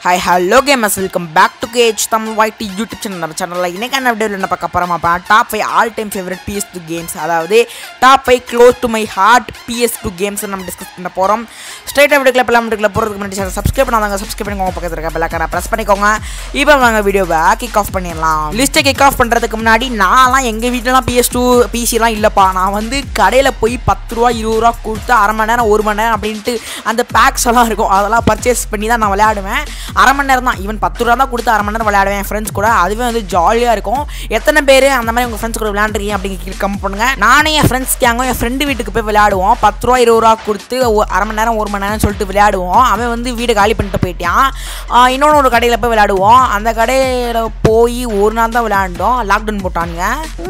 hi hello gamers welcome back to cage Tamil white YouTube channel நம்ம சேனலில் இன்னைக்கான வீடியோவில் என்ன பார்க்க போகிறோம் அப்போ top five all time favourite PS two games அதாவது top five close to my heart PS two games நம்ம டிஸ்கஸ் பண்ண போகிறோம் ஸ்ட்ரைட்டாக வீடியோக்கில் பெல்லாம் வீடியோக்கில் போகிறதுக்கு முன்னாடி சேனல் சப்ஸ்கிரைப் பண்ணாதாங்க சப்ஸ்கிரைப் பண்ணிக்கோங்க பக்கத்தில் இருக்க பெல்லாக்கார ப்ரெஸ் பண்ணிக்கோங்க இப்போ வாங்க வீடியோவை கிக் ஆஃப் பண்ணிடலாம் லிஸ்ட்டை கிக் ஆஃப் பண்ணுறதுக்கு முன்னாடி நான்லாம் எங்கள் வீட்டிலலாம் பிஎஸ் டூ பிசிலாம் இல்லைப்பா நான் வந்து கடையில் போய் பத்து ரூபா இருபது ரூபா கொடுத்து அரை மணி நேரம் ஒரு மணி நேரம் அப்படின்ட்டு அந்த பேக்ஸ் எல்லாம் இருக்கும் அதெல்லாம் பர்ச்சேஸ் பண்ணி தான் நான் விளையாடுவேன் அரை மணி நேரம் தான் ஈவன் பத்து ரூபா தான் கொடுத்து அரை மணி நேரம் விளையாடுவேன் என் ஃப்ரெண்ட்ஸ் கூட அதுவே வந்து ஜாலியாக இருக்கும் எத்தனை பேர் அந்த மாதிரி உங்கள் ஃப்ரெண்ட்ஸ் கூட விளையாண்டுருக்கீங்க அப்படிங்கிற கம் பண்ணுங்க நானே என் ஃப்ரெண்ட்ஸ் கேங்க என் ஃப்ரெண்டு வீட்டுக்கு போய் விளையாடுவோம் பத்து ரூபா இருபது ரூபா கொடுத்து ஒ- அரை மணி நேரம் ஒரு மணி நேரம் சொல்லிட்டு விளையாடுவோம் அவன் வந்து வீடு காலி பண்ணிட்டு போயிட்டான் ஆஹ் இன்னொன்று ஒரு கடையில் போய் விளையாடுவோம் அந்த கடையில் போய் ஒரு நாள் தான் விளையாண்டோம் லாக்டவுன் போட்டானுங்க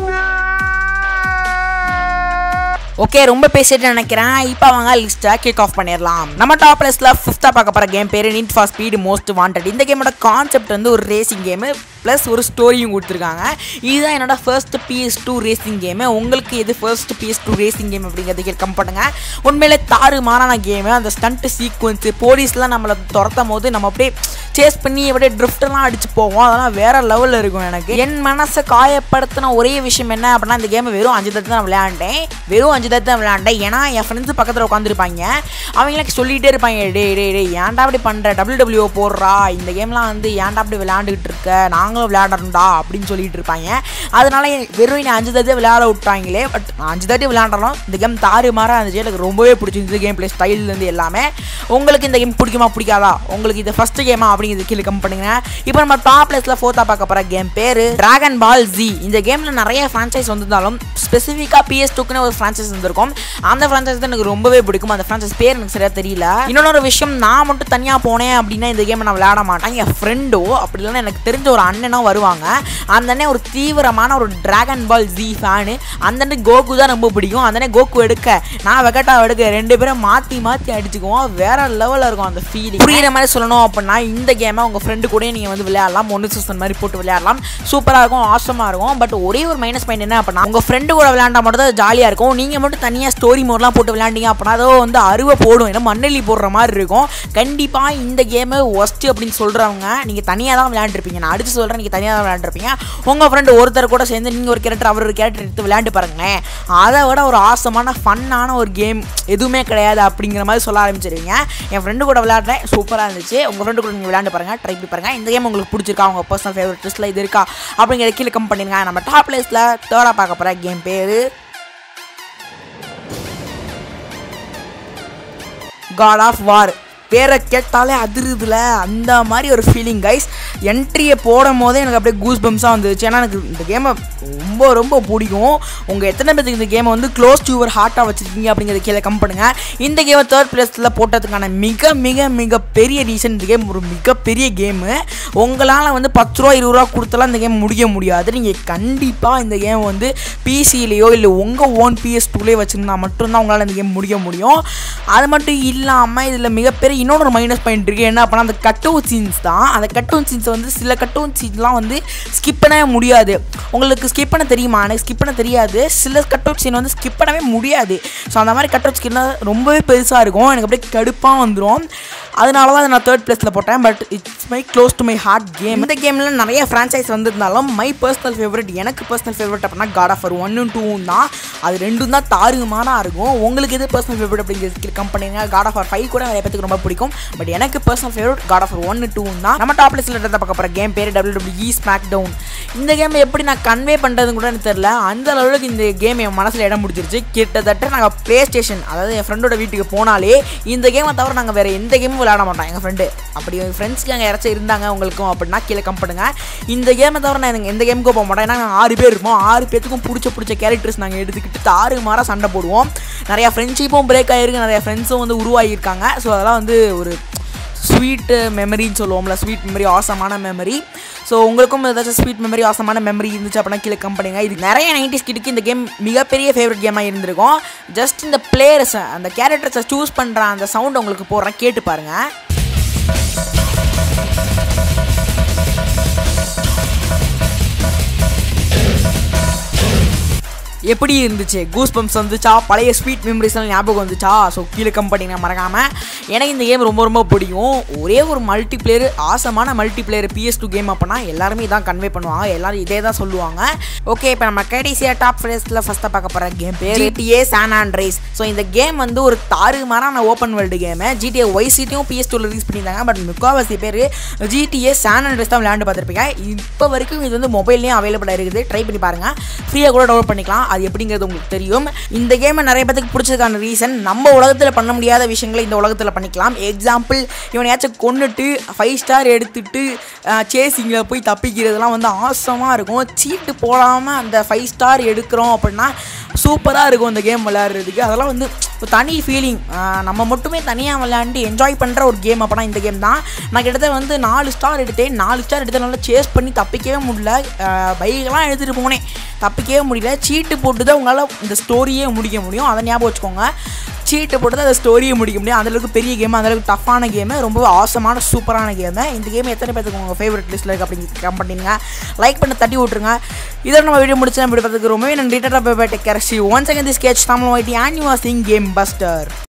ஓகே ரொம்ப பேசிட்டு நினைக்கிறேன் இப்போ அவங்க லிஸ்ட்டை கிக் ஆஃப் பண்ணிடலாம் நம்ம டாப் லிஸ்ட்டில் ஃபிஃப்த்தாக பார்க்க போகிற கேம் பேர் Need for Speed Most Wanted இந்த கேமோட கான்செப்ட் வந்து ஒரு ரேசிங் கேமு ப்ளஸ் ஒரு ஸ்டோரியும் கொடுத்துருக்காங்க இதுதான் என்னோட first PS two racing game உங்களுக்கு எது first PS two racing game அப்படிங்கிறதுக்கு கம் பண்ணுங்க உண்மையிலே தாறுமாறான கேமு அந்த ஸ்டண்ட் சீக்வன்ஸு போலீஸ்லாம் நம்மளை துரத்தும் போது நம்ம அப்படியே சேஸ் பண்ணி அப்படியே ட்ரிஃப்ட்லாம் அடிச்சு போவோம் அதெல்லாம் வேற லெவலில் இருக்கும் எனக்கு என் மனசை காயப்படுத்தின ஒரே விஷயம் என்ன அப்படின்னா இந்த கேமை வெறும் அஞ்சு தட்டு தான் விளையாண்டேன் வெறும் அஞ்சு தட்டு தான் விளையாண்டேன் ஏன்னா என் ஃப்ரெண்ட்ஸ் பக்கத்தில் உட்காந்துருப்பாங்க அவங்களுக்கு சொல்லிகிட்டே இருப்பாங்க டே டே டே ஏன்டா அப்படி பண்ணுற டபிள்யூ டபிள்யூ போடுறா இந்த கேம்லாம் வந்து ஏன்டா அப்படி விளையாண்டுக்கிட்டு இருக்க நாங்களும் விளையாடுறோம்டா அப்படின்னு சொல்லிட்டு இருப்பாங்க அதனால எனக்கு வெறும் என்னை அஞ்சு தட்டு விளையாட விட்டாங்களே பட் அஞ்சு தட்டு விளையாண்டாலும் இந்த கேம் தாறு மாறாக இருந்துச்சு எனக்கு ரொம்பவே பிடிச்சிருந்தது கேம் பிளே ஸ்டைல்லேருந்து எல்லாமே உங்களுக்கு இந்த கேம் பிடிக்குமா பிடிக்காதா உங்களுக்கு இது ஃபர்ஸ்ட் கேமா அப்படிங்கிறது கீழே கம் பண்ணுங்க இப்போ நம்ம டாப் பிளேஸில் ஃபோர்த்தா பார்க்க போகிற கேம் பேர் டிராகன் பால் ஜி இந்த கேமில் நிறைய ஃப்ரான்ச்சைஸ் வந்திருந்தாலும் ஸ்பெசிஃபிக்காக பிஎஸ் டூக்குன்னு ஒரு ஃப்ரான்ச்சைஸ் வந்திருக்கும் அந்த ஃப்ரான்ச்சைஸ் தான் எனக்கு ரொம்பவே பிடிக்கும் அந்த ஃப்ரான்ச்சைஸ் பேர் எனக்கு சரியாக தெரியல இன்னொரு விஷயம் நான் மட்டும் தனியாக போனேன் அப்படின்னா இந்த கேமை நான் விளையாட மாட்டேன் என் ஃப்ரெண்டோ அப்படி இல்லைன்னா எனக்கு தெரிஞ்ச ஒரு அண்ணனோ வருவாங்க அந்த அண்ணன் ஒரு தீவிரமான ஒரு டிராகன் பால் ஜி ஃபேனு அந்த அண்ணன் கோகு தான் ரொம்ப பிடிக்கும் அந்த அண்ணன் கோகு எடுக்க நான் வெகட்டா எடுக்க ரெண்டு பேரும் மாற்றி மாற்றி அடிச்சுக்குவோம் வேற லெவலில் இருக்கும் அந்த ஃபீலிங் புரியுற மாதிரி சொல்லணும் அப்படின்னா இந்த கேமை உங்கள் ஃப்ரெண்டு கூட நீங்கள் வந்து விளையாடலாம் ஒன்று சீசன் மாதிரி போட்டு விளையாடலாம் சூப்பராக இருக்கும் ஆசமாக இருக்கும் பட் ஒரே ஒரு மைனஸ் பாயிண்ட் என்ன அப்படின்னா உங்கள் ஃப்ரெண்டு கூட விளையாண்டா மட்டும் தான் ஜாலியாக இருக்கும் நீங்கள் மட்டும் தனியாக ஸ்டோரி மோட்லாம் போட்டு விளையாண்டீங்க அப்படின்னா அதோ வந்து அருவை போடும் ஏன்னா மண்ணெல்லி போடுற மாதிரி இருக்கும் கண்டிப்பாக இந்த கேமு ஒஸ்ட் அப்படின்னு சொல்கிறவங்க நீங்கள் தனியாக தான் விளையாண்டுருப்பீங்க நான் அடிச்சு சொல்கிறேன் நீங்கள் தனியாக தான் விளையாண்டுருப்பீங்க உங்கள் ஃப்ரெண்டு ஒருத்தர் கூட சேர்ந்து நீங்கள் ஒரு கேரக்டர் அவர் ஒரு கேரக்டர் எடுத்து விளையாண்டு பாருங்களேன் அதை விட ஒரு ஆசமான ஃபன்னான ஒரு கேம் எதுவுமே கிடையாது அப்படிங்கிற மாதிரி சொல்ல ஆரம்பிச்சிருவீங்க என் ஃப்ரெண்டு கூட விளையாடுறேன் சூப்பராக இருந்துச்சு உங்கள் ஃப்ரெண்டு கூட நீங்கள் விளையாண்டு பாருங்கள் ட்ரை பண்ணி பாருங்கள் இந்த கேம் உங்களுக்கு பிடிச்சிருக்கா உங்கள் பர்சனல் ஃபேவரட் லிஸ்ட்டில் இது இருக்கா அப்படிங்கிற கீழே கம் பண்ணிருங்க நம்ம டாப் பிளேஸில் தேர்டாக பார்க்க போகிற கேம் பேர் காட் ஆஃப் வார் பேரை கேட்டாலே அதிருதுல அந்த மாதிரி ஒரு ஃபீலிங் கைஸ் என்ட்ரியை போடும் போதே எனக்கு அப்படியே கூஸ் பம்ஸாக வந்துச்சு ஏன்னா எனக்கு இந்த கேமை ரொம்ப ரொம்ப பிடிக்கும் உங்கள் எத்தனை பேருக்கு இந்த கேமை வந்து க்ளோஸ் டு யுவர் ஹார்ட்டாக வச்சுருக்கீங்க அப்படிங்கிறத கீழே கம் பண்ணுங்க இந்த கேமை தேர்ட் பிளேஸில் போட்டதுக்கான மிக மிக மிக பெரிய ரீசன் இந்த கேம் ஒரு மிகப்பெரிய கேமு உங்களால் வந்து பத்து ரூபா இருபது ரூபா கொடுத்தலாம் இந்த கேம் முடிக்க முடியாது நீங்கள் கண்டிப்பாக இந்த கேம் வந்து பிசிலேயோ இல்லை உங்கள் ஓன் பிஎஸ் டூலேயே வச்சுருந்தா மட்டும்தான் உங்களால் இந்த கேம் முடிக்க முடியும் அது மட்டும் இல்லாமல் இதில் மிகப்பெரிய இன்னொரு மைனஸ் பாயிண்ட் இருக்குது என்ன அப்படின்னா அந்த கட்டவுட் சீன்ஸ் தான் அந்த கட்டவுட் சீன்ஸ் வந்து சில கட்டவுட் சீன்ஸ்லாம் வந்து ஸ்கிப் பண்ணவே முடியாது உங்களுக்கு ஸ்கிப் பண்ண தெரியுமா எனக்கு ஸ்கிப் பண்ண தெரியாது சில கட்டவுட் சீன் வந்து ஸ்கிப் பண்ணவே முடியாது ஸோ அந்த மாதிரி கட்டவுட் சீன்லாம் ரொம்பவே பெருசாக இருக்கும் எனக்கு அப்படியே கடுப்பாக வந்துடும் அதனால தான் அதை நான் தேர்ட் பிளேஸில் போட்டேன் but it's my close to my heart game இந்த கேமில் நிறைய ஃப்ரான்ச்சைஸ் வந்திருந்தாலும் மை பர்சனல் ஃபேவரட் எனக்கு பர்சனல் ஃபேவரட் அப்படின்னா காட் ஆஃப் ஒன்னும் டூவும் தான் அது ரெண்டும் தான் தாறுமாறாக இருக்கும் உங்களுக்கு எது பர்சனல் ஃபேவரட் அப்படிங்கிறது கம்பெனிங்க காட் ஆஃப் ஃபைவ் கூட நிறைய பேருக்கு ரொம்ப பிடிக்கும் பட் எனக்கு பர்சனல் ஃபேவரட் காட் ஆஃப் ஒன்று டூவும் தான் நம்ம டாப் லிஸ்ட்டில் இருந்த பார்க்க போகிற கேம் பேர் டபிள்யூ டபிள்யூ ஸ்மாக் டவுன் இந்த கேம் எப்படி நான் கன்வே பண்ணுறதுன்னு கூட எனக்கு தெரியல அந்த அளவுக்கு இந்த கேம் என் மனசில் இடம் பிடிச்சிருச்சு கிட்டத்தட்ட நாங்கள் ப்ளே ஸ்டேஷன் அதாவது என் ஃப்ரெண்டோட வீட்டுக்கு போனாலே இந்த கேமை தவிர நாங்கள் வேறு எந்த கேமும் விளையாட மாட்டோம் எங்கள் ஃப்ரெண்டு அப்படி எங்கள் ஃப்ரெண்ட்ஸ்க்கு அங்கே யாராச்சும் இருந்தாங்க உங்களுக்கும் அப்படின்னா கீழே கம் பண்ணுங்க இந்த கேமை தவிர நான் எந்த கேமுக்கும் போக மாட்டேன் ஏன்னா நாங்கள் ஆறு பேர் இருப்போம் ஆறு பேத்துக்கும் பிடிச்ச பிடிச்ச கேரக்டர்ஸ் நாங்கள் எடுத்துக்கிட்டு தாறு மாற சண்டை போடுவோம் நிறையா ஃப்ரெண்ட்ஷிப்பும் பிரேக் ஆகிருக்கு நிறையா ஃப்ரெண்ட்ஸும் வந்து உருவாகியிருக்காங்க ஸோ அதெல்லாம் வந்து ஒரு ஸ்வீட் மெமரின்னு சொல்லுவோம்ல ஸ்வீட் மெமரி ஆசமான மெமரி ஸோ உங்களுக்கும் ஏதாச்சும் ஸ்வீட் மெமரி ஆசமான மெமரி இருந்துச்சு அப்படின்னா கீழே கம்பெனிங்க இது நிறைய நைன்டிஸ் கிட்டுக்கு இந்த கேம் மிகப்பெரிய ஃபேவரட் கேமாக இருந்திருக்கும் ஜஸ்ட் இந்த பிளேயர்ஸை அந்த கேரக்டர்ஸை சூஸ் பண்ணுற அந்த சவுண்ட் உங்களுக்கு போடுறேன் கேட்டு பாருங்கள் எப்படி இருந்துச்சு கூஸ் பம்ப்ஸ் வந்துச்சா பழைய ஸ்வீட் மெமரிஸ்லாம் ஞாபகம் வந்துச்சா ஸோ கீழே கம்பெனிங்க மறக்காமல் எனக்கு இந்த கேம் ரொம்ப ரொம்ப பிடிக்கும் ஒரே ஒரு மல்டி பிளேயர் ஆசமான multiplayer PS two game அப்போனா எல்லாருமே இதான் கன்வே பண்ணுவாங்க எல்லாரும் இதே தான் சொல்லுவாங்க ஓகே இப்போ நம்ம கடைசியாக டாப் ஃபேஸில் ஃபஸ்ட்டாக பார்க்க போகிற கேம் பேர் ஜிடிஏ சான் ஆண்ட்ரேஸ் ஸோ இந்த கேம் வந்து ஒரு தாறுமாறான ஓப்பன் வேர்ல்டு கேமு ஜிடிஏ ஒய் சிட்டியும் பிஎஸ் டூவில் ரிலீஸ் பண்ணியிருந்தாங்க பட் முக்கால்வாசி பேர் ஜிடிஏ சான் ஆண்ட்ரேஸ் தான் விளையாண்டு பார்த்துருப்பீங்க இப்போ வரைக்கும் இது வந்து மொபைல்லையும் அவைலபிளாக இருக்குது ட்ரை பண்ணி பாருங்கள் ஃப்ரீயாக கூட டவுன்லோட் பண்ணிக்கலாம் அது எப்படிங்கிறது உங்களுக்கு தெரியும் இந்த கேமை நிறைய பேருக்கு பிடிச்சதுக்கான ரீசன் நம்ம உலகத்தில் பண்ண முடியாத விஷயங்களை இந்த உலகத்தில் பண்ணிக்கலாம் எக்ஸாம்பிள் இவனையாச்சும் கொண்டுட்டு ஃபைவ் ஸ்டார் எடுத்துட்டு சேசிங்கில் போய் தப்பிக்கிறதுலாம் வந்து ஆசமாக இருக்கும் சீட்டு போடாமல் அந்த ஃபைவ் ஸ்டார் எடுக்கிறோம் அப்படின்னா சூப்பராக இருக்கும் இந்த கேம் விளையாடுறதுக்கு அதெல்லாம் வந்து ஒரு தனி ஃபீலிங் நம்ம மட்டுமே தனியாக விளையாண்டு என்ஜாய் பண்ணுற ஒரு கேம் அப்போனா இந்த கேம் தான் நான் கிட்டத்தட்ட வந்து நாலு ஸ்டார் எடுத்தேன் நாலு ஸ்டார் எடுத்து நல்லா சேஸ் பண்ணி தப்பிக்கவே முடியல பைக்கெல்லாம் எடுத்துகிட்டு போனேன் தப்பிக்கவே முடியல சீட்டு போட்டு தான் உங்களால் இந்த ஸ்டோரியே முடிக்க முடியும் அதை ஞாபகம் வச்சுக்கோங்க சீட்டை போட்டு தான் அந்த ஸ்டோரியை முடிக்க முடியும் அந்தளவுக்கு பெரிய கேம் அந்தளவுக்கு டஃப்பான கேமு ரொம்ப அவசரமான சூப்பரான கேமு இந்த கேம் எத்தனை பேருக்கு உங்கள் ஃபேவரட் லிஸ்ட்டில் இருக்குது அப்படின்னு கம் பண்ணிடுங்க லைக் பண்ண தட்டி விட்ருங்க இதோட நம்ம வீடியோ முடிச்சு நம்ம வீடியோ பார்த்துக்கு ரொம்பவே நன்றி டேட்டா bye bye take care see one second this catch Tamil whitey and you are சிங் கேம் பஸ்டர்